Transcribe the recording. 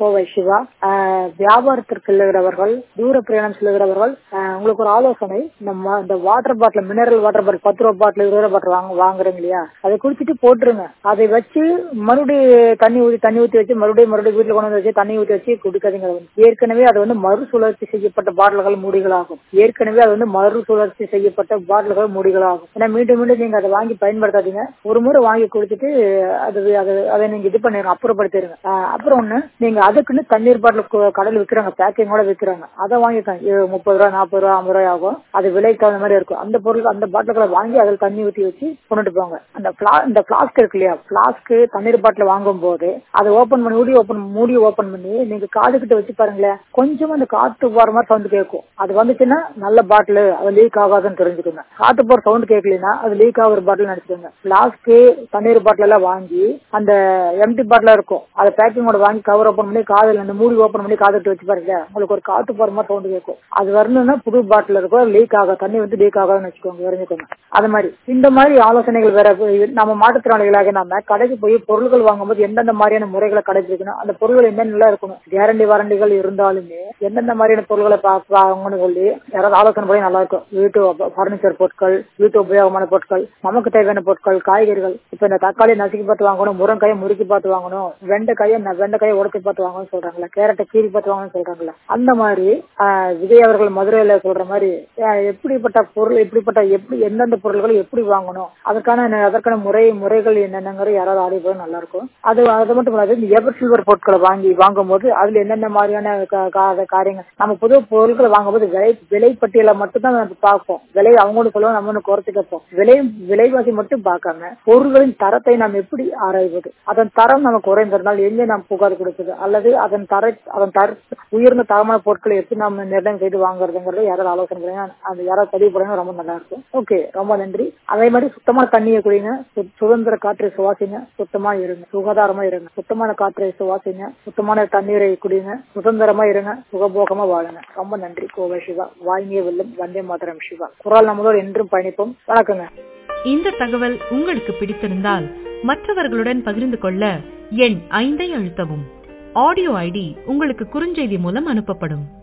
கோவை சிவா ஆஹ் வியாபாரத்திற்கு செல்லுகிறவர்கள் தூர பிரயாணம் செல்லுகிறவர்கள் ஆஹ் உங்களுக்கு ஒரு ஆலோசனை நம்ம இந்த water bottle mineral water bottle பத்து ரூபா பாட்டில் இருபது ரூபா பாட்டில் வாங்க வாங்குறீங்க இல்லையா அதை குடிச்சிட்டு போட்டுருங்க அதை வச்சு மறுபடியும் தண்ணி ஊற்றி தண்ணி ஊற்றி வச்சு மறுபடியும் மறுபடியும் வீட்டில் கொண்டு வந்து வச்சு தண்ணி ஊற்றி வச்சு குடிக்காதீங்க அது வந்து. ஏற்கனவே அது வந்து மறுசுழற்சி செய்யப்பட்ட பாட்டில்கள் மூடிகளாகும் ஏற்கனவே அது வந்து மறுசுழற்சி செய்யப்பட்ட பாட்டில்கள் மூடிகளாகும் ஏன்னா மீண்டும் மீண்டும் நீங்க அதை வாங்கி பயன்படுத்தாதீங்க ஒரு முறை வாங்கி குடிச்சிட்டு அது அது அதை நீங்க இது பண்ணிருங்க அப்புறப்படுத்திடுங்க ஆஹ் அப்புறம் ஒண்ணு நீங்க அதுக்குன்னு தண்ணீர் பாட்டில் கடையில் விற்கிறாங்க பேக்கிங்கோட விற்கிறாங்க அதை வாங்கிக்கலாம் இது முப்பது ரூபா நாற்பது ரூபா ஐம்பது ரூபாய் ஆகும் அது விலைக்கு தகுந்த மாதிரி இருக்கும் அந்த பொருள் அந்த பாட்டில்களை வாங்கி அதில் தண்ணி ஊற்றி வச்சு கொண்டுட்டு போவாங்க அந்த fla- இந்த பிளாஸ்க் இருக்கு இல்லையா பிளாஸ்க் தண்ணீர் பாட்டில் வாங்கும் போது அதை ஓபன் பண்ணி மூடி ஓபன் மூடி ஓபன் பண்ணி நீங்க காது கிட்ட வச்சு பாருங்களேன் கொஞ்சமா அந்த காத்து போற மாதிரி சவுண்ட் கேட்கும் அது வந்துச்சுன்னா நல்ல பாட்டில் அது லீக் ஆகாதுன்னு தெரிஞ்சுக்கோங்க காத்து போற சவுண்ட் கேட்கலனா அது லீக் ஆகுற பாட்டில் நினைச்சுக்கோங்க பிளாஸ்க் தண்ணீர் பாட்டில் எல்லாம் வாங்கி அந்த எம்டி பாட்டிலா இருக்கும் அதை பேக்கிங்கோட வாங்கி கவர் ஓபன் பண்ணி காதுல அந்த மூடி ஓபன் பண்ணி காது கிட்ட வச்சு பாருங்க உங்களுக்கு ஒரு காத்து போற மாதிரி சவுண்ட் கேட்கும் அது வரணும்னா புது பாட்டில் இருக்கும் லீக் ஆகாது தண்ணி வந்து லீக் ஆகாதுன்னு வச்சுக்கோங்க தெரிஞ்சுக்கோங்க அது மாதிரி இந்த மாதிரி ஆலோசனைகள் வேற நம்ம மாற்றுத்திறனாளிகளாக நாம கடைக்கு போய் பொருட்கள் வாங்கும்போது எந்தெந்த மாதிரியான முறைகளை கடைபிடிக்கணும் அந்த பொருட்கள் என்னென்ன இருக்கணும் கேரண்டி வாரண்டிகள் இருந்தாலுமே எந்தெந்த மாதிரியான பொருட்களை பா- வாங்கணும்னு சொல்லி யாராவது ஆலோசனை பண்ணி நல்லா இருக்கும் வீட்டு பர்னிச்சர் பொருட்கள் வீட்டு உபயோகமான பொருட்கள் நமக்கு தேவையான பொருட்கள் காய்கறிகள் இப்ப இந்த தக்காளி நசுக்கி பார்த்து வாங்கணும் முருங்கையை முறுக்கி பார்த்து வாங்கணும் வெண்டைக்காயை ந- வெண்டைக்காயை உடச்சி பார்த்து வாங்கணும்னு சொல்றாங்களா கேரட்டை கீறி பார்த்து வாங்கணும்னு சொல்றாங்களா அந்த மாதிரி ஆஹ், விஜய் அவர்கள் மதுரையில சொல்ற மாதிரி ஆஹ், எப்படிப்பட்ட பொருள் எப்படிப்பட்ட எப்படி எந்தெந்த பொருள்களை எப்படி வாங்கணும் அதற்கான அதற்கான முறை முறைகள் என்னென்னங்கிற யாராவது ஆடி போய் நல்லா இருக்கும் அது அது மட்டும் இல்லாது இந்த எவர் சில்வர் பொருட்களை வாங்கி வாங்கும்போது அதுல என்னென்ன மாதிரியான கா- கா- காரியங்கள் நம்ம புது பொருட்களை வாங்கும்போது விலை விலை பட்டியலை மட்டும் தான் நம்ம பார்ப்போம் விலை அவங்களுக்கு சொல்லுவோம் நம்ம ஒண்ணு குறைச்சு கேட்போம் விலை விலைவாசி மட்டும் பார்க்காம பொருள்களின் தரத்தை நாம் எப்படி ஆராய்வது அதன் தரம் நமக்கு குறைந்திருந்தால் எங்கே நாம் புகார் கொடுப்பது அல்லது அதன் தர அதன் தர உயர்ந்த தரமான பொருட்களை எப்படி நாம் நிர்ணயம் செய்து வாங்குறதுங்கிறத யாராவது ஆலோசனை பண்ணுங்க அந்த யாராவது பதிவு பண்ணுங்க ரொம்ப நல்லா இருக்கும் ஓகே ரொம்ப நன்றி அதே மாதிரி சுத்தமான தண்ணியை குடிங்க சு- சுதந்திர காற்றை சுவாசிங்க சுத்தமா இருங்க சுகாதாரமா இருங்க சுத்தமான காற்றை சுவாசிங்க சுத்தமான தண்ணீரை குடிங்க சுதந்திரமா இருங்க சுகபோகமா வாழுங்க ரொம்ப நன்றி கோவை சிவா வாய்மைய வெல்லும் வந்தே மாதரம் சிவா குரல் நம்மளோடு என்றும் பயணிப்போம் வணக்கங்க இந்த தகவல் உங்களுக்கு பிடித்திருந்தால் மற்றவர்களுடன் பகிர்ந்து கொள்ள எண் ஐந்தை அழுத்தவும் ஆடியோ ஐடி உங்களுக்கு குறுஞ்செய்தி மூலம் அனுப்பப்படும்